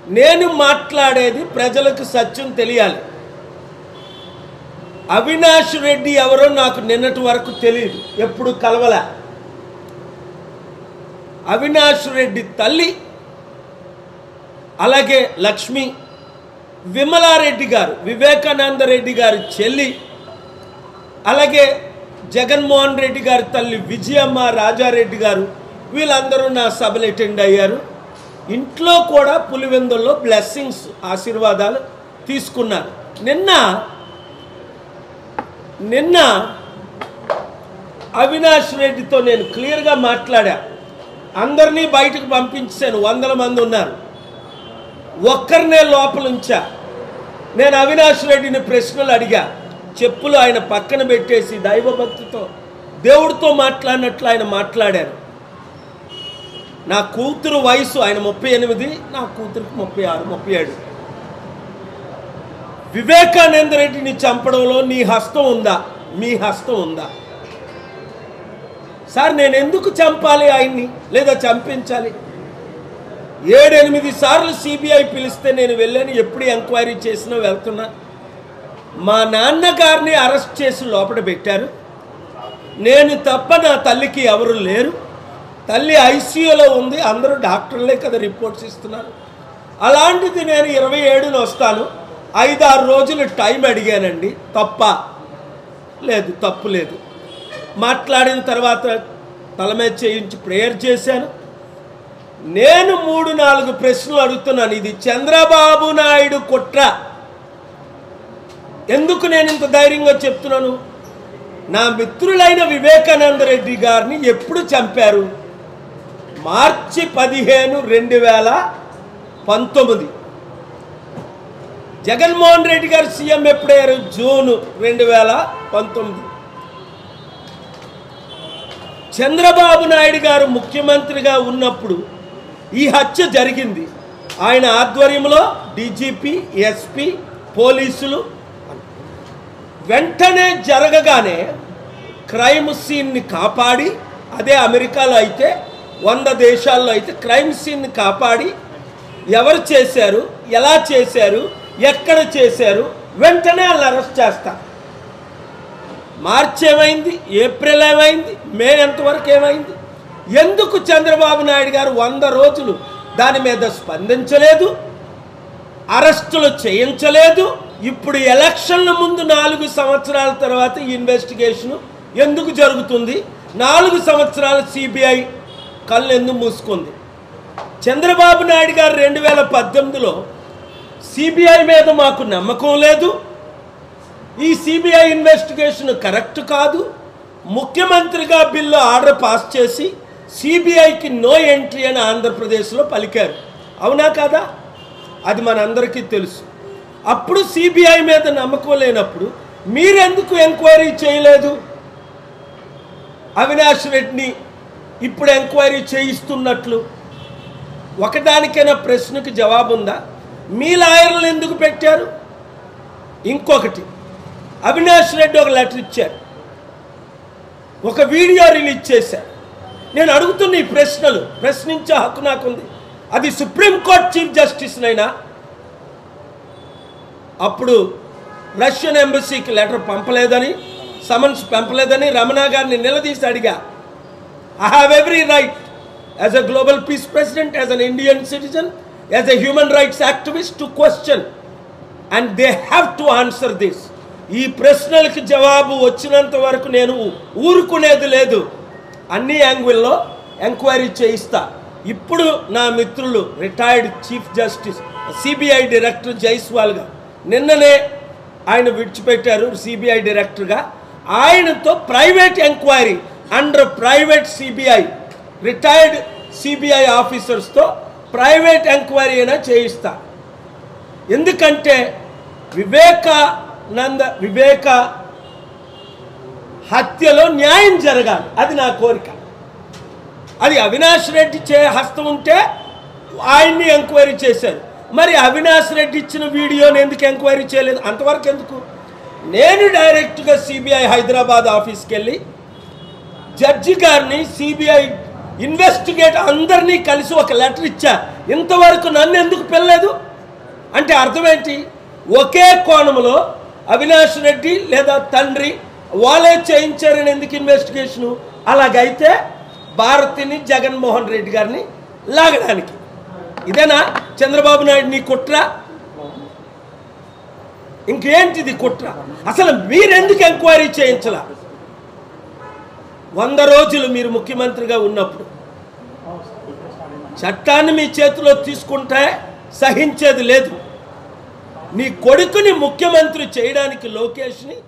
నేను మాట్లాడేది ప్రజలకు సత్యం తెలియాలి అవినాష్ రెడ్డి ఎవరో నాకు నిన్నటి వరకు తెలియదు ఎప్పుడు కలవలే అవినాష్ రెడ్డి తల్లి అలాగే లక్ష్మి విమలారెడ్డి గారు వివేకానంద రెడ్డి గారి చెల్లి అలాగే జగన్మోహన్ రెడ్డి గారి తల్లి విజయమ్మ రాజారెడ్డి గారు వీళ్ళందరూ నా సభలు అటెండ్ అయ్యారు ఇంట్లో కూడా పులివెందుల్లో బ్లెస్సింగ్స్ ఆశీర్వాదాలు తీసుకున్నారు నిన్న నిన్న అవినాష్ రెడ్డితో నేను క్లియర్గా మాట్లాడా అందరినీ బయటకు పంపించాను వందల మంది ఉన్నారు ఒక్కరినే లోపల ఉంచా నేను అవినాష్ రెడ్డిని ప్రశ్నలు అడిగా చెప్పులు ఆయన పక్కన పెట్టేసి దైవభక్తితో దేవుడితో మాట్లాడినట్లు ఆయన మాట్లాడారు నా కూతురు వయసు ఆయన ముప్పై ఎనిమిది నా కూతురికి ముప్పై ఆరు ముప్పై ఏడు వివేకానంద రెడ్డిని చంపడంలో నీ హస్తం ఉందా మీ హస్తం ఉందా సార్ నేను ఎందుకు చంపాలి ఆయన్ని లేదా చంపించాలి ఏడెనిమిది సార్లు సిబిఐ పిలిస్తే నేను వెళ్ళాను ఎప్పుడు ఎంక్వైరీ చేసినా వెళ్తున్నా మా నాన్నగారిని అరెస్ట్ చేసి లోపల పెట్టారు నేను తప్ప నా తల్లికి ఎవరు లేరు తల్లి ఐసీయూలో ఉంది అందరూ డాక్టర్లే కదా రిపోర్ట్స్ ఇస్తున్నారు అలాంటిది నేను ఇరవై ఏడున వస్తాను ఐదారు రోజులు టైం అడిగానండి తప్ప లేదు తప్పు లేదు మాట్లాడిన తర్వాత తల మీద చేయించి ప్రేయర్ చేశాను నేను మూడు నాలుగు ప్రశ్నలు అడుగుతున్నాను ఇది చంద్రబాబు నాయుడు కుట్ర ఎందుకు నేను ఇంత ధైర్యంగా చెప్తున్నాను నా మిత్రులైన వివేకానంద రెడ్డి గారిని ఎప్పుడు చంపారు మార్చి పదిహేను రెండు వేల పంతొమ్మిది జగన్మోహన్ రెడ్డి గారు సీఎం ఎప్పుడయ్యారు జూన్ రెండు వేల పంతొమ్మిది చంద్రబాబు నాయుడు గారు ముఖ్యమంత్రిగా ఉన్నప్పుడు ఈ హత్య జరిగింది ఆయన ఆధ్వర్యంలో డీజీపీ ఎస్పీ పోలీసులు వెంటనే జరగగానే క్రైమ్ సీన్ని కాపాడి అదే అమెరికాలో అయితే వంద దేశాల్లో అయితే క్రైమ్ సీన్ని కాపాడి ఎవరు చేశారు ఎలా చేశారు ఎక్కడ చేశారు వెంటనే వాళ్ళు అరెస్ట్ చేస్తారు మార్చి ఏమైంది ఏప్రిల్ ఏమైంది మే ఎంతవరకు ఏమైంది ఎందుకు చంద్రబాబు నాయుడు గారు వంద రోజులు దాని మీద స్పందించలేదు అరెస్టులు చేయించలేదు ఇప్పుడు ఎలక్షన్ల ముందు నాలుగు సంవత్సరాల తర్వాత ఈ ఇన్వెస్టిగేషన్ ఎందుకు జరుగుతుంది నాలుగు సంవత్సరాలు సిబిఐ కళ్ళు ఎందుకు మూసుకుంది చంద్రబాబు నాయుడు గారు రెండు వేల పద్దెనిమిదిలో సిబిఐ మీద మాకు నమ్మకం లేదు ఈ సిబిఐ ఇన్వెస్టిగేషన్ కరెక్ట్ కాదు ముఖ్యమంత్రిగా బిల్లు ఆర్డర్ పాస్ చేసి సిబిఐకి నో ఎంట్రీ అని ఆంధ్రప్రదేశ్లో పలికారు అవునా కాదా అది మనందరికీ తెలుసు అప్పుడు సిబిఐ మీద నమ్మకం లేనప్పుడు మీరెందుకు ఎంక్వైరీ చేయలేదు అవినాష్ రెడ్డిని ఇప్పుడు ఎంక్వైరీ చేయిస్తున్నట్లు ఒకదానికైనా ప్రశ్నకు జవాబు ఉందా మీ లాయర్లు ఎందుకు పెట్టారు ఇంకొకటి అవినాష్ రెడ్డి ఒక లెటర్ ఇచ్చారు ఒక వీడియో రిలీజ్ చేశారు నేను అడుగుతున్న ఈ ప్రశ్నలు ప్రశ్నించే హక్కు నాకుంది అది సుప్రీంకోర్టు చీఫ్ జస్టిస్నైనా అప్పుడు రష్యన్ ఎంబసీకి లెటర్ పంపలేదని సమన్స్ పంపలేదని రమణ గారిని నిలదీసి అడిగా I have every right as a global peace president as an Indian citizen as a human rights activist to question and they have to answer this ఈ ప్రశ్నలకు జవాబు వచ్చినంత వరకు నేను ఊరుకునేది లేదు అన్ని యాంగిల్లో ఎంక్వైరీ చేయిస్తా ఇప్పుడు నా మిత్రులు retired chief justice CBI director Jaiswal గారు నిన్ననే ఆయన విడిచిపెట్టారు సిబిఐ డైరెక్టర్గా ఆయనతో private enquiry under private CBI retired CBI ఆఫీసర్స్తో ప్రైవేట్ ఎంక్వైరీ అయినా చేయిస్తా ఎందుకంటే వివేకానంద వివేక హత్యలో న్యాయం జరగాలి అది నా కోరిక అది అవినాష్ రెడ్డి చే హస్తం ఉంటే ఆయన్ని ఎంక్వైరీ చేశారు మరి అవినాష్ రెడ్డి ఇచ్చిన వీడియోని ఎందుకు ఎంక్వైరీ చేయలేదు అంతవరకు ఎందుకు నేను డైరెక్ట్గా సిబిఐ హైదరాబాద్ ఆఫీస్కి వెళ్ళి జడ్జి గారిని సిబిఐ ఇన్వెస్టిగేట్ అందరినీ కలిసి ఒక లెటర్ ఇచ్చా ఇంతవరకు నన్ను ఎందుకు పిల్లలేదు అంటే అర్థం ఏంటి ఒకే కోణంలో అవినాష్ రెడ్డి లేదా తండ్రి వాళ్ళే చేయించారని ఎందుకు ఇన్వెస్టిగేషను అలాగైతే భారతిని జగన్మోహన్ రెడ్డి గారిని లాగడానికి ఇదేనా చంద్రబాబు నాయుడు నీ కుట్ర ఇంకేంటిది కుట్ర అసలు మీరెందుకు ఎంక్వైరీ చేయించలా వంద రోజులు మీరు ముఖ్యమంత్రిగా ఉన్నప్పుడు చట్టాన్ని మీ చేతిలో తీసుకుంటే సహించేది లేదు నీ కొడుకుని ముఖ్యమంత్రి చేయడానికి లోకేష్ని